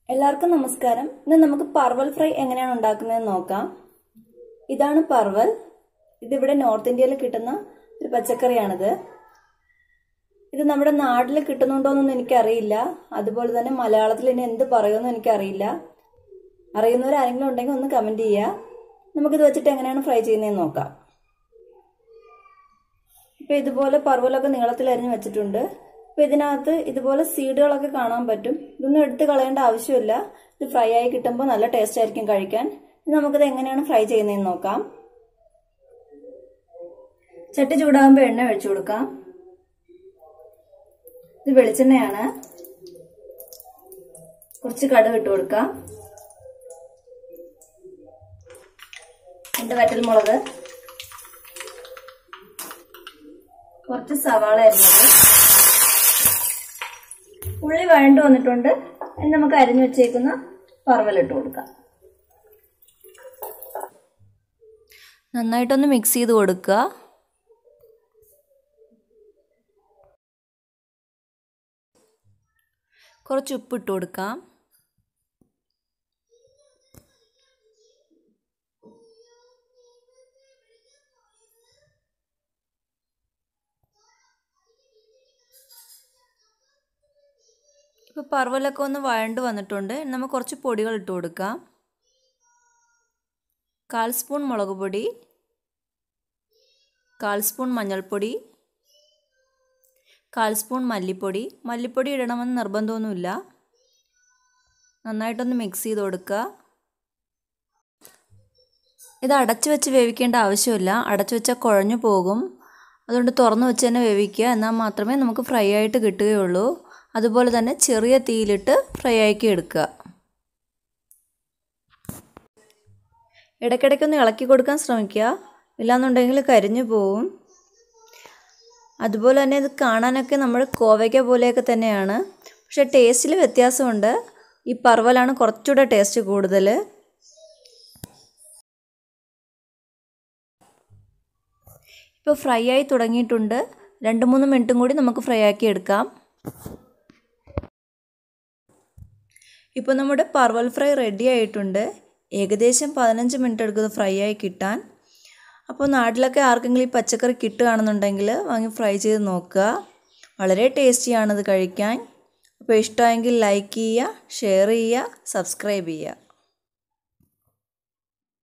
എല്ലാവർക്കും നമസ്കാരം ഇന്ന് നമുക്ക് പർവൽ ഫ്രൈ എങ്ങനെയാണ് ഉണ്ടാക്കുന്നതെന്ന് നോക്കാം ഇതാണ് പർവൽ ഇതിവിടെ നോർത്ത് ഇന്ത്യയിൽ കിട്ടുന്ന ഒരു പച്ചക്കറിയാണിത് ഇത് നമ്മുടെ നാട്ടിൽ കിട്ടുന്നുണ്ടോയെന്നൊന്നും എനിക്കറിയില്ല അതുപോലെ തന്നെ മലയാളത്തിൽ ഇനി എന്ത് പറയുമെന്ന് എനിക്കറിയില്ല അറിയുന്നവർ ആരെങ്കിലും ഉണ്ടെങ്കിൽ ഒന്ന് കമൻറ്റ് ചെയ്യുക നമുക്കിത് വെച്ചിട്ട് എങ്ങനെയാണ് ഫ്രൈ ചെയ്യുന്നതെന്ന് നോക്കാം ഇപ്പം ഇതുപോലെ പർവലൊക്കെ നീളത്തിൽ അരിഞ്ഞ് വെച്ചിട്ടുണ്ട് അപ്പോൾ ഇതിനകത്ത് ഇതുപോലെ സീഡുകളൊക്കെ കാണാൻ പറ്റും ഇതൊന്നും എടുത്ത് കളയേണ്ട ആവശ്യമില്ല ഇത് ഫ്രൈ ആയി കിട്ടുമ്പോൾ നല്ല ടേസ്റ്റ് ആയിരിക്കും കഴിക്കാൻ ഇനി നമുക്കിത് എങ്ങനെയാണ് ഫ്രൈ ചെയ്യുന്നതെന്ന് നോക്കാം ചട്ടി ചൂടാകുമ്പോൾ എണ്ണ ഒഴിച്ചു കൊടുക്കാം ഇത് വെളിച്ചെണ്ണയാണ് കുറച്ച് കടുക് ഇട്ട് കൊടുക്കാം രണ്ട് വറ്റൽമുളക് കുറച്ച് സവാള അരിഞ്ഞത് ഉള്ളി വഴണ്ടു വന്നിട്ടുണ്ട് ഇനി നമുക്ക് അരിഞ്ഞു വെച്ചേക്കുന്ന പറവലിട്ട് കൊടുക്കാം നന്നായിട്ടൊന്ന് മിക്സ് ചെയ്ത് കൊടുക്കുക കുറച്ച് ഉപ്പിട്ട് കൊടുക്കാം ഇപ്പോൾ പറവലൊക്കെ ഒന്ന് വഴണ്ട് വന്നിട്ടുണ്ട് നമുക്ക് കുറച്ച് പൊടികൾ ഇട്ട് കൊടുക്കാം കാൽ സ്പൂൺ മുളക് പൊടി കാൽ സ്പൂൺ മഞ്ഞൾപ്പൊടി കാൽ സ്പൂൺ മല്ലിപ്പൊടി മല്ലിപ്പൊടി ഇടണമെന്ന് നിർബന്ധമൊന്നുമില്ല നന്നായിട്ടൊന്ന് മിക്സ് ചെയ്ത് കൊടുക്കുക ഇത് അടച്ചു വെച്ച് വേവിക്കേണ്ട ആവശ്യമില്ല അടച്ചു വെച്ചാൽ കുഴഞ്ഞു പോകും അതുകൊണ്ട് തുറന്നു വെച്ച് തന്നെ വേവിക്കുക എന്നാൽ മാത്രമേ നമുക്ക് ഫ്രൈ ആയിട്ട് കിട്ടുകയുള്ളൂ അതുപോലെ തന്നെ ചെറിയ തീയിലിട്ട് ഫ്രൈ ആക്കി എടുക്കുക ഇടയ്ക്കിടയ്ക്കൊന്ന് ഇളക്കി കൊടുക്കാൻ ശ്രമിക്കുക ഇല്ലാന്നുണ്ടെങ്കിൽ കരിഞ്ഞു പോവും അതുപോലെ തന്നെ ഇത് കാണാനൊക്കെ നമ്മൾ കോവയ്ക്ക പോലെയൊക്കെ തന്നെയാണ് പക്ഷേ ടേസ്റ്റിൽ വ്യത്യാസമുണ്ട് ഈ പറവലാണ് കുറച്ചുകൂടെ ടേസ്റ്റ് കൂടുതൽ ഇപ്പോൾ ഫ്രൈ ആയി തുടങ്ങിയിട്ടുണ്ട് രണ്ട് മൂന്ന് മിനിറ്റും കൂടി നമുക്ക് ഫ്രൈ ആക്കി എടുക്കാം ഇപ്പോൾ നമ്മുടെ പർവൽ ഫ്രൈ റെഡി ആയിട്ടുണ്ട് ഏകദേശം പതിനഞ്ച് മിനിറ്റ് എടുക്കുന്നത് ഫ്രൈ ആയി കിട്ടാൻ അപ്പോൾ നാട്ടിലൊക്കെ ആർക്കെങ്കിലും ഈ പച്ചക്കറി കിട്ടുകയാണെന്നുണ്ടെങ്കിൽ വാങ്ങി ഫ്രൈ ചെയ്ത് നോക്കുക വളരെ ടേസ്റ്റിയാണിത് കഴിക്കാൻ അപ്പോൾ ഇഷ്ടമായെങ്കിൽ ലൈക്ക് ചെയ്യുക ഷെയർ ചെയ്യുക സബ്സ്ക്രൈബ് ചെയ്യുക